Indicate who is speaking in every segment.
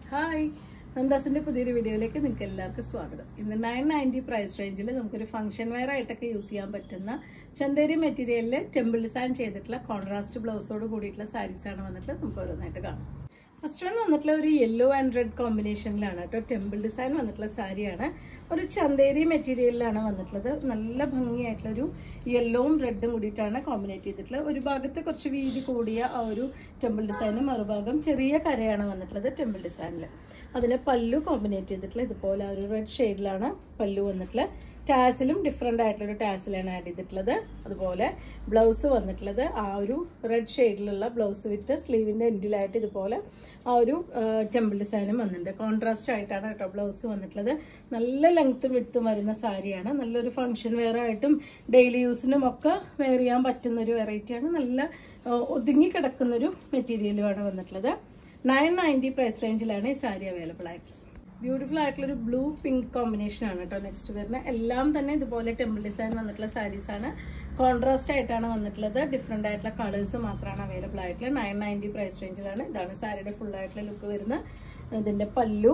Speaker 1: hi നന്ദാസിന്റെ പുതിയൊരു വീഡിയോയിലേക്ക് നിങ്ങൾക്ക് എല്ലാവർക്കും സ്വാഗതം ഇന്ന് നയൻ നയൻറ്റി പ്രൈസ് റേഞ്ചിൽ നമുക്കൊരു ഫംഗ്ഷൻ വെയർ ആയിട്ടൊക്കെ യൂസ് ചെയ്യാൻ പറ്റുന്ന ചന്തേരി മെറ്റീരിയലിൽ ടെമ്പിൾ ഡിസൈൻ ചെയ്തിട്ടുള്ള കോൺട്രാസ്റ്റ് ബ്ലൗസോട് കൂടിയിട്ടുള്ള സാരീസ് ആണ് വന്നിട്ടുള്ളത് നമുക്ക് ഓരോന്നായിട്ട് കാണാം ഫസ്റ്റ് വൺ വന്നിട്ടുള്ള ഒരു യെല്ലോ ആൻഡ് റെഡ് കോമ്പിനേഷനിലാണ് കേട്ടോ ടെമ്പിൾ ഡിസൈൻ വന്നിട്ടുള്ള സാരിയാണ് ഒരു ചന്തേരി മെറ്റീരിയലിലാണ് വന്നിട്ടുള്ളത് നല്ല ഭംഗിയായിട്ടുള്ള ഒരു യെല്ലോവും റെഡും കൂടിയിട്ടാണ് കോമ്പിനേറ്റ് ചെയ്തിട്ടുള്ളത് ഒരു ഭാഗത്ത് കുറച്ച് വീതി കൂടിയ ആ ഒരു ടെമ്പിൾ ഡിസൈനും മറുഭാഗം ചെറിയ കരയാണ് വന്നിട്ടുള്ളത് ടെമ്പിൾ ഡിസൈനിൽ അതിന് പല്ലു കോമ്പിനേറ്റ് ചെയ്തിട്ടുള്ള ഇതുപോലെ ആ ഒരു റെഡ് ഷെയ്ഡിലാണ് പല്ലു വന്നിട്ടുള്ളത് ടാസിലും ഡിഫറെൻ്റ് ആയിട്ടുള്ളൊരു ടാസിലാണ് ആഡ് ചെയ്തിട്ടുള്ളത് അതുപോലെ ബ്ലൗസ് വന്നിട്ടുള്ളത് ആ ഒരു റെഡ് ഷെയ്ഡിലുള്ള ബ്ലൗസ് വിത്ത് സ്ലീവിൻ്റെ എൻഡിലായിട്ട് ഇതുപോലെ ആ ഒരു ടെമ്പിൾ ഡിസൈനും വന്നിട്ടുണ്ട് കോൺട്രാസ്റ്റ് ആയിട്ടാണ് കേട്ടോ ബ്ലൗസ് വന്നിട്ടുള്ളത് നല്ല ലെങ്ത്തും വിട്ടും വരുന്ന സാരിയാണ് നല്ലൊരു ഫംഗ്ഷൻ വെയർ ആയിട്ടും ഡെയിലി യൂസിനും ഒക്കെ വെയർ ചെയ്യാൻ പറ്റുന്ന ഒരു വെറൈറ്റിയാണ് നല്ല ആ, ഒതുങ്ങി കിടക്കുന്നൊരു മെറ്റീരിയലുമാണ് വന്നിട്ടുള്ളത് നയൻ നയൻറ്റി പ്രൈസ് റേഞ്ചിലാണ് ഈ സാരി അവൈലബിൾ ആയിട്ടുള്ളത് ബ്യൂട്ടിഫുൾ ആയിട്ടുള്ള ഒരു ബ്ലൂ പിങ്ക് കോമ്പിനേഷൻ ആണ് കേട്ടോ നെക്സ്റ്റ് വരുന്നത് എല്ലാം തന്നെ ഇതുപോലെ ടെമ്പിൾ ഡിസൈൻ വന്നിട്ടുള്ള സാരീസ് ആണ് കോൺട്രാസ്റ്റ് ആയിട്ടാണ് വന്നിട്ടുള്ളത് ഡിഫറെന്റ് ആയിട്ടുള്ള കളേഴ്സ് മാത്രമാണ് അവൈലബിൾ ആയിട്ടുള്ളത് നയൻ നയൻറ്റി പ്രൈസ് റേഞ്ചിലാണ് ഇതാണ് സാരിയുടെ ഫുൾ ആയിട്ടുള്ള ലുക്ക് വരുന്നത് ഇതിന്റെ പല്ലു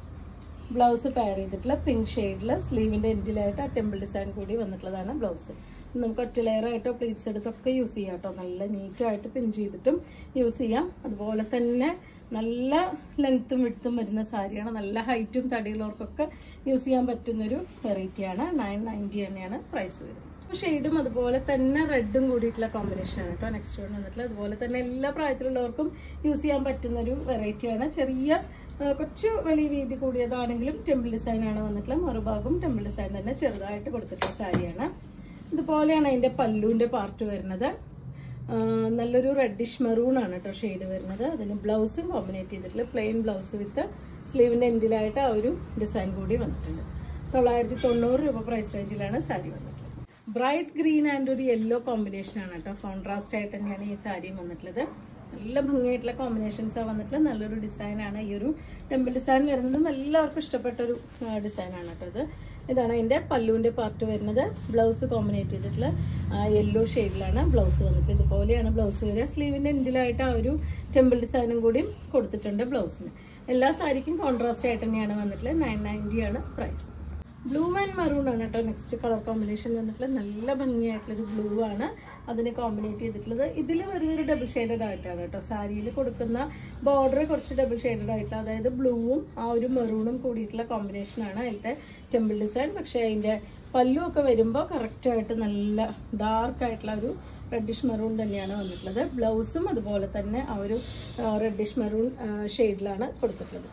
Speaker 1: ബ്ലൗസ് പെയർ ചെയ്തിട്ടുള്ള പിങ്ക് ഷെയ്ഡിൽ സ്ലീവിന്റെ എൻഡിലായിട്ട് ആ ടെമ്പിൾ ഡിസൈൻ കൂടി വന്നിട്ടുള്ളതാണ് ബ്ലൗസ് നമുക്ക് ഒറ്റ ലെയർ ആയിട്ടോ പ്ലീറ്റ്സ് എടുത്തൊക്കെ യൂസ് ചെയ്യാം കേട്ടോ നല്ല നീറ്റായിട്ട് പിൻ ചെയ്തിട്ടും യൂസ് ചെയ്യാം അതുപോലെ തന്നെ നല്ല ലെങ്ത്തും വിട്ടും വരുന്ന സാരിയാണ് നല്ല ഹൈറ്റും തടിയുള്ളവർക്കൊക്കെ യൂസ് ചെയ്യാൻ പറ്റുന്നൊരു വെറൈറ്റിയാണ് നയൻ നയൻറ്റി തന്നെയാണ് പ്രൈസ് വരുന്നത് ഷെയ്ഡും അതുപോലെ തന്നെ റെഡും കൂടിയിട്ടുള്ള കോമ്പിനേഷൻ ആണ് കേട്ടോ നെക്സ്റ്റ് വൺ വന്നിട്ടുള്ളത് അതുപോലെ തന്നെ എല്ലാ പ്രായത്തിലുള്ളവർക്കും യൂസ് ചെയ്യാൻ പറ്റുന്ന ഒരു വെറൈറ്റിയാണ് ചെറിയ ആ, കുറച്ച് വലിയ വീതി കൂടിയതാണെങ്കിലും ടെമ്പിൾ ഡിസൈൻ ആണ് വന്നിട്ടുള്ളത് മറുഭാഗം ടെമ്പിൾ ഡിസൈൻ തന്നെ ചെറുതായിട്ട് കൊടുത്തിട്ടുള്ള സാരിയാണ് ഇതുപോലെയാണ് അതിന്റെ പല്ലുവിന്റെ പാർട്ട് വരുന്നത് ആ, നല്ലൊരു റെഡിഷ് മെറൂൺ ആണ് കേട്ടോ ഷെയ്ഡ് വരുന്നത് അതിന് ബ്ലൗസും കോമ്പിനേറ്റ് ചെയ്തിട്ടുള്ള പ്ലെയിൻ ബ്ലൗസ് വിത്ത് സ്ലീവിന്റെ എൻഡിലായിട്ട് ആ ഒരു ഡിസൈൻ കൂടി വന്നിട്ടുണ്ട് തൊള്ളായിരത്തി തൊണ്ണൂറ് രൂപ പ്രൈസ് റേഞ്ചിലാണ് സാരി വന്നിട്ടുള്ളത് ബ്രൈറ്റ് ഗ്രീൻ ആൻഡ് ഒരു യെല്ലോ കോമ്പിനേഷൻ ആണ് കേട്ടോ കോൺട്രാസ്റ്റ് ആയിട്ട് തന്നെയാണ് ഈ സാരിയും വന്നിട്ടുള്ളത് നല്ല ഭംഗിയായിട്ടുള്ള കോമ്പിനേഷൻസ് വന്നിട്ടുള്ളത് നല്ലൊരു ഡിസൈൻ ആണ് ഈ ഒരു ടെമ്പിൾ ഡിസൈൻ വരുന്നതും എല്ലാവർക്കും ഇഷ്ടപ്പെട്ട ഒരു ഡിസൈൻ ആണ് കേട്ടോ ഇത് ഇതാണ് അതിന്റെ പല്ലുവിന്റെ പാർട്ട് വരുന്നത് ബ്ലൗസ് കോമ്പിനേറ്റ് ചെയ്തിട്ടുള്ള യെല്ലോ ഷെയ്ഡിലാണ് ബ്ലൗസ് വന്നിട്ട് ഇതുപോലെയാണ് ബ്ലൗസ് വരിക സ്ലീവിന്റെ എൻഡിലായിട്ട് ആ ഒരു ടെമ്പിൾ ഡിസൈനും കൂടിയും കൊടുത്തിട്ടുണ്ട് ബ്ലൗസിന് എല്ലാ സാരിക്കും കോൺട്രാസ്റ്റ് ആയിട്ട് തന്നെയാണ് വന്നിട്ടുള്ളത് നയൻ നയൻറ്റി ആണ് പ്രൈസ് ബ്ലൂ ആൻഡ് മറൂൺ ആണ് കേട്ടോ നെക്സ്റ്റ് കളർ കോമ്പിനേഷൻ വന്നിട്ടുള്ള നല്ല ഭംഗിയായിട്ടുള്ള ഒരു ബ്ലൂ ആണ് അതിനെ കോമ്പിനേറ്റ് ചെയ്തിട്ടുള്ളത് ഇതിൽ വരുന്നൊരു ഡബിൾ ഷെയ്ഡഡ് ആയിട്ടാണ് കേട്ടോ സാരിയിൽ കൊടുക്കുന്ന ബോർഡർ കുറച്ച് ഡബിൾ ഷെയ്ഡഡ് ആയിട്ട് അതായത് ബ്ലൂവും ആ ഒരു മെറൂണും കൂടിയിട്ടുള്ള കോമ്പിനേഷൻ ആണ് അതിലത്തെ ടെമ്പിൾ ഡിസൈൻ പക്ഷേ അതിന്റെ പല്ലു ഒക്കെ വരുമ്പോൾ കറക്റ്റ് ആയിട്ട് നല്ല ഡാർക്ക് ആയിട്ടുള്ള ഒരു റെഡിഷ് മെറൂൺ തന്നെയാണ് വന്നിട്ടുള്ളത് ബ്ലൗസും അതുപോലെ തന്നെ ആ ഒരു റെഡിഷ് മെറൂൺ ഷെയ്ഡിലാണ് കൊടുത്തിട്ടുള്ളത്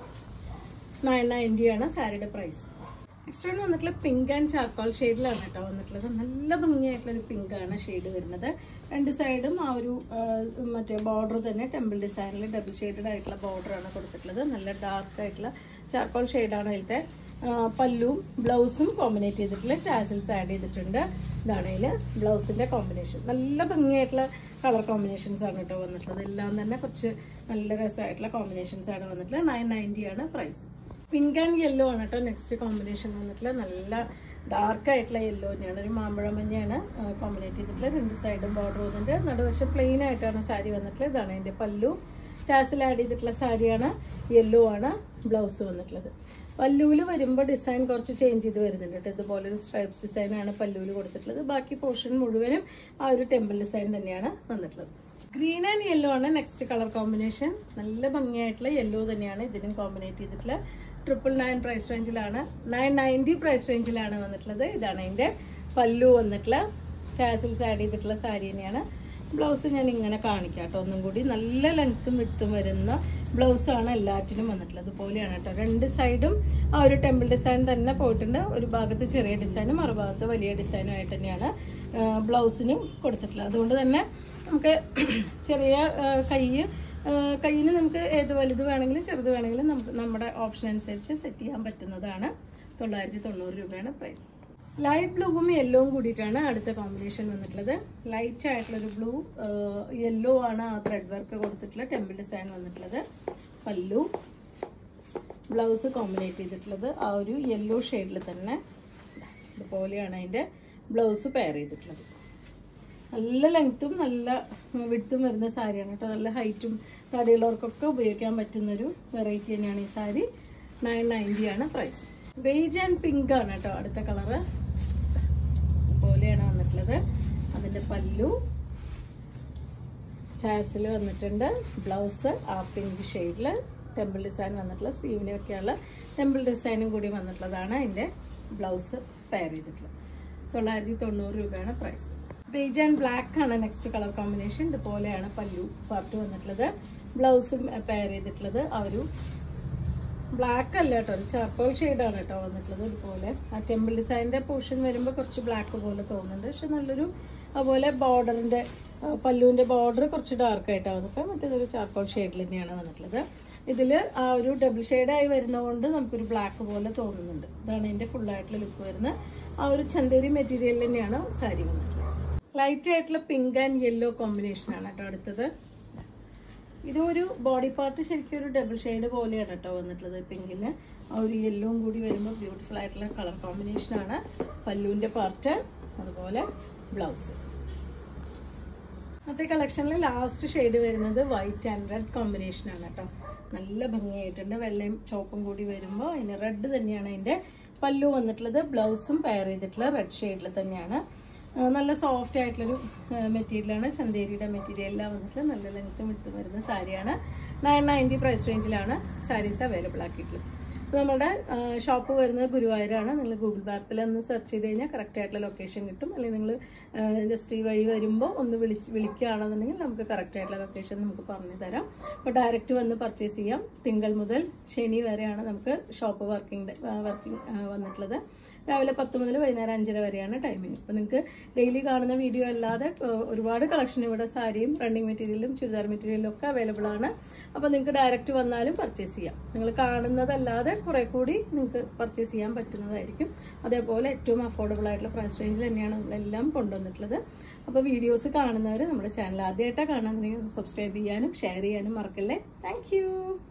Speaker 1: നയൻ നയൻറ്റി ആണ് സാരിയുടെ പ്രൈസ് നെക്സ്റ്റ് വൺ വന്നിട്ടുള്ള പിങ്ക് ആൻഡ് ചാർക്കോൾ ഷെയ്ഡിലാണ് കേട്ടോ വന്നിട്ടുള്ളത് നല്ല ഭംഗിയായിട്ടുള്ള ഒരു പിങ്ക് ആണ് ഷെയ്ഡ് വരുന്നത് രണ്ട് സൈഡും ആ ഒരു ആ, മറ്റേ ബോർഡർ തന്നെ ടെമ്പിൾ ഡിസൈനിൽ ഡബിൾ ഷെയ്ഡഡ് ആയിട്ടുള്ള ബോർഡർ ആണ് കൊടുത്തിട്ടുള്ളത് നല്ല ഡാർക്ക് ആയിട്ടുള്ള ചാർക്കോൾ ഷെയ്ഡാണ് അതിലത്തെ ആ, പല്ലുവും ബ്ലൗസും കോമ്പിനേറ്റ് ചെയ്തിട്ടുള്ള ടാസിൽസ് ആഡ് ചെയ്തിട്ടുണ്ട് ഇതാണ് അതില് ബ്ലൗസിന്റെ കോമ്പിനേഷൻ നല്ല ഭംഗിയായിട്ടുള്ള കളർ കോമ്പിനേഷൻസ് ആണ് കേട്ടോ വന്നിട്ടുള്ളത് എല്ലാം തന്നെ കുറച്ച് നല്ല രസമായിട്ടുള്ള കോമ്പിനേഷൻസ് ആണ് വന്നിട്ടുള്ളത് നയൻ നയൻറ്റി ആണ് പ്രൈസ് പിങ്ക് ആൻഡ് യെല്ലോ ആണ് കേട്ടോ നെക്സ്റ്റ് കോമ്പിനേഷൻ വന്നിട്ടുള്ള നല്ല ഡാർക്ക് ആയിട്ടുള്ള യെല്ലോ തന്നെയാണ് ഒരു മാമ്പഴ മഞ്ഞയാണ് കോമ്പിനേറ്റ് ചെയ്തിട്ടുള്ള രണ്ട് സൈഡും ബോർഡർ വന്നിട്ട് നടുവശം പ്ലെയിൻ ആയിട്ടാണ് സാരി വന്നിട്ടുള്ളത് ഇതാണ് അതിന്റെ പല്ലു ടാസിൽ ആഡ് ചെയ്തിട്ടുള്ള സാരിയാണ് യെല്ലോ ആണ് ബ്ലൗസ് വന്നിട്ടുള്ളത് പല്ലുവിൽ വരുമ്പോൾ ഡിസൈൻ കുറച്ച് ചേഞ്ച് ചെയ്ത് വരുന്നുണ്ട് കേട്ടോ ഇതുപോലെ ഒരു സ്ട്രൈപ്സ് ഡിസൈൻ ആണ് പല്ലുവിൽ കൊടുത്തിട്ടുള്ളത് ബാക്കി പോർഷൻ മുഴുവനും ആ ഒരു ടെമ്പിൾ ഡിസൈൻ തന്നെയാണ് വന്നിട്ടുള്ളത് ഗ്രീൻ ആൻഡ് യെല്ലോ ആണ് നെക്സ്റ്റ് കളർ കോമ്പിനേഷൻ നല്ല ഭംഗിയായിട്ടുള്ള യെല്ലോ തന്നെയാണ് ഇതിനും കോമ്പിനേറ്റ് ചെയ്തിട്ടുള്ള ട്രിപ്പിൾ നയൻ പ്രൈസ് റേഞ്ചിലാണ് നയൻ നയൻറ്റി പ്രൈസ് റേഞ്ചിലാണ് വന്നിട്ടുള്ളത് ഇതാണ് അതിന്റെ പല്ലു വന്നിട്ടുള്ള ടാസിൽസ് ആഡ് ചെയ്തിട്ടുള്ള സാരി തന്നെയാണ് ബ്ലൗസ് ഞാൻ ഇങ്ങനെ കാണിക്കാം കേട്ടോ ഒന്നും കൂടി നല്ല ലെങ്ത്തും വിട്ടും വരുന്ന ബ്ലൗസാണ് എല്ലാറ്റിനും വന്നിട്ടുള്ളത് അതുപോലെയാണ് കേട്ടോ രണ്ട് സൈഡും ആ ഒരു ടെമ്പിൾ ഡിസൈൻ തന്നെ പോയിട്ടുണ്ട് ഒരു ഭാഗത്ത് ചെറിയ ഡിസൈനും മറുഭാഗത്ത് വലിയ ഡിസൈനും ആയിട്ട് തന്നെയാണ് ബ്ലൗസിനും കൊടുത്തിട്ടുള്ളത് അതുകൊണ്ട് തന്നെ നമുക്ക് ചെറിയ കൈ കയ്യിൽ നമുക്ക് ഏത് വലുത് വേണമെങ്കിലും ചെറുത് വേണമെങ്കിലും നമുക്ക് നമ്മുടെ ഓപ്ഷൻ അനുസരിച്ച് സെറ്റ് ചെയ്യാൻ പറ്റുന്നതാണ് തൊള്ളായിരത്തി തൊണ്ണൂറ് രൂപയാണ് പ്രൈസ് ലൈറ്റ് ബ്ലൂവും യെല്ലോവും കൂടിയിട്ടാണ് അടുത്ത കോമ്പിനേഷൻ വന്നിട്ടുള്ളത് ലൈറ്റ് ആയിട്ടുള്ള ഒരു ബ്ലൂ യെല്ലോ ആണ് ആ ത്രെഡ് വർക്ക് കൊടുത്തിട്ടുള്ള ടെമ്പിൾ ഡിസൈൻ വന്നിട്ടുള്ളത് പല്ലു ബ്ലൗസ് കോമ്പിനേറ്റ് ചെയ്തിട്ടുള്ളത് ആ ഒരു യെല്ലോ ഷെയ്ഡിൽ തന്നെ ഇതുപോലെയാണ് അതിന്റെ ബ്ലൗസ് പെയർ ചെയ്തിട്ടുള്ളത് നല്ല ലെങ്ത്തും നല്ല വിടുത്തും വരുന്ന സാരിയാണ് കേട്ടോ നല്ല ഹൈറ്റും തടിയുള്ളവർക്കൊക്കെ ഉപയോഗിക്കാൻ പറ്റുന്നൊരു വെറൈറ്റി തന്നെയാണ് ഈ സാരി നയൻ നയൻറ്റി ആണ് പ്രൈസ് ബേജ് ആൻഡ് പിങ്ക് ആണ് കേട്ടോ അടുത്ത കളറ് പോലെയാണ് വന്നിട്ടുള്ളത് അതിന്റെ പല്ലു ടാസിൽ വന്നിട്ടുണ്ട് ബ്ലൗസ് ആ പിങ്ക് ഷെയ്ഡിൽ ടെമ്പിൾ ഡിസൈൻ വന്നിട്ടുള്ള സ്ലീവിന് ഒക്കെയുള്ള ടെമ്പിൾ ഡിസൈനും കൂടി വന്നിട്ടുള്ളതാണ് അതിന്റെ ബ്ലൗസ് പെയർ ചെയ്തിട്ടുള്ളത് തൊള്ളായിരത്തി തൊണ്ണൂറ് രൂപയാണ് പ്രൈസ് ബേജ് ആൻഡ് ബ്ലാക്ക് ആണ് നെക്സ്റ്റ് കളർ കോമ്പിനേഷൻ ഇതുപോലെയാണ് പല്ലു പാർട്ട് വന്നിട്ടുള്ളത് ബ്ലൗസും പെയർ ചെയ്തിട്ടുള്ളത് ആ ഒരു ബ്ലാക്ക് അല്ല കേട്ടോ ഒരു ചാർക്കോൾ ഷെയ്ഡാണ് കേട്ടോ വന്നിട്ടുള്ളത് ഇതുപോലെ ആ ടെമ്പിൾ ഡിസൈനിന്റെ പോർഷൻ വരുമ്പോൾ കുറച്ച് ബ്ലാക്ക് പോലെ തോന്നുന്നുണ്ട് പക്ഷെ നല്ലൊരു അതുപോലെ ബോർഡറിന്റെ പല്ലുവിന്റെ ബോർഡർ കുറച്ച് ഡാർക്ക് ആയിട്ടാണ് വന്നിട്ട് മറ്റേതൊരു ചാർക്കോൾ ഷെയ്ഡിൽ തന്നെയാണ് വന്നിട്ടുള്ളത് ഇതിൽ ആ ഒരു ഡബിൾ ഷെയ്ഡായി വരുന്നതുകൊണ്ട് നമുക്കൊരു ബ്ലാക്ക് പോലെ തോന്നുന്നുണ്ട് ഇതാണ് ഇതിന്റെ ഫുൾ ആയിട്ടുള്ള ലുക്ക് വരുന്നത് ആ ഒരു ചന്തേരി മെറ്റീരിയൽ തന്നെയാണ് സാരി വന്നിട്ടുള്ളത് ലൈറ്റ് ആയിട്ടുള്ള പിങ്ക് ആൻഡ് യെല്ലോ കോമ്പിനേഷൻ ആണ് കേട്ടോ അടുത്തത് ഇതൊരു ബോഡി പാർട്ട് ശരിക്കും ഒരു ഡബിൾ ഷെയ്ഡ് പോലെയാണ് കേട്ടോ വന്നിട്ടുള്ളത് പിങ്കിന് ആ ഒരു യെല്ലോയും കൂടി വരുമ്പോൾ ബ്യൂട്ടിഫുൾ ആയിട്ടുള്ള കളർ കോമ്പിനേഷൻ ആണ് പല്ലുവിന്റെ പാർട്ട് അതുപോലെ ബ്ലൗസ് ഇന്നത്തെ കളക്ഷനിൽ ലാസ്റ്റ് ഷെയ്ഡ് വരുന്നത് വൈറ്റ് ആൻഡ് റെഡ് കോമ്പിനേഷൻ ആണ് കേട്ടോ നല്ല ഭംഗിയായിട്ടുണ്ട് വെള്ളയും ചോപ്പും കൂടി വരുമ്പോൾ അതിന് റെഡ് തന്നെയാണ് അതിന്റെ പല്ലു വന്നിട്ടുള്ളത് ബ്ലൗസും പെയർ ചെയ്തിട്ടുള്ള റെഡ് ഷെയ്ഡിൽ തന്നെയാണ് ആ, നല്ല സോഫ്റ്റ് ആയിട്ടുള്ളൊരു മെറ്റീരിയലാണ് ചന്തേരിയുടെ മെറ്റീരിയലെല്ലാം വന്നിട്ട് നല്ല ലെങ്ത്തും എടുത്ത് വരുന്ന സാരിയാണ് നയൻ നയൻറ്റി പ്രൈസ് റേഞ്ചിലാണ് സാരീസ് അവൈലബിൾ ആക്കിയിട്ടുള്ളത് അപ്പോൾ നമ്മുടെ ഷോപ്പ് വരുന്നത് ഗുരുവായൂരാണ് നിങ്ങൾ ഗൂഗിൾ മാപ്പിൽ ഒന്ന് സെർച്ച് ചെയ്ത് കഴിഞ്ഞാൽ കറക്റ്റ് ആയിട്ടുള്ള ലൊക്കേഷൻ കിട്ടും അല്ലെങ്കിൽ നിങ്ങൾ ജസ്റ്റ് ഈ വഴി വരുമ്പോൾ ഒന്ന് വിളിച്ച് വിളിക്കുകയാണെന്നുണ്ടെങ്കിൽ നമുക്ക് കറക്റ്റ് ആയിട്ടുള്ള ലൊക്കേഷൻ നമുക്ക് പറഞ്ഞു തരാം അപ്പോൾ ഡയറക്റ്റ് വന്ന് പർച്ചേസ് ചെയ്യാം തിങ്കൾ മുതൽ ശനി വരെയാണ് നമുക്ക് ഷോപ്പ് വർക്കിംഗ് വർക്കിംഗ് വന്നിട്ടുള്ളത് രാവിലെ പത്ത് മുതൽ വൈകുന്നേരം അഞ്ചര വരെയാണ് ടൈമിംഗ് അപ്പോൾ നിങ്ങൾക്ക് ഡെയിലി കാണുന്ന വീഡിയോ അല്ലാതെ ഏഹ്, ഒരുപാട് കളക്ഷൻ ഇവിടെ സാരിയും റണ്ണിങ് മെറ്റീരിയലും ചുരിദാർ മെറ്റീരിയലും ഒക്കെ അവൈലബിൾ ആണ് അപ്പോൾ നിങ്ങൾക്ക് ഡയറക്റ്റ് വന്നാലും പർച്ചേസ് ചെയ്യാം നിങ്ങൾ കാണുന്നതല്ലാതെ കുറെ കൂടി നിങ്ങൾക്ക് പർച്ചേസ് ചെയ്യാൻ പറ്റുന്നതായിരിക്കും അതേപോലെ ഏറ്റവും അഫോർഡബിൾ ആയിട്ടുള്ള പ്രൈസ് റേഞ്ചിൽ തന്നെയാണ് നമ്മളെല്ലാം കൊണ്ടുവന്നിട്ടുള്ളത് അപ്പോൾ വീഡിയോസ് കാണുന്നവർ നമ്മുടെ ചാനൽ ആദ്യമായിട്ടാണ് കാണുന്നുണ്ടെങ്കിൽ സബ്സ്ക്രൈബ് ചെയ്യാനും ഷെയർ ചെയ്യാനും മറക്കല്ലേ താങ്ക്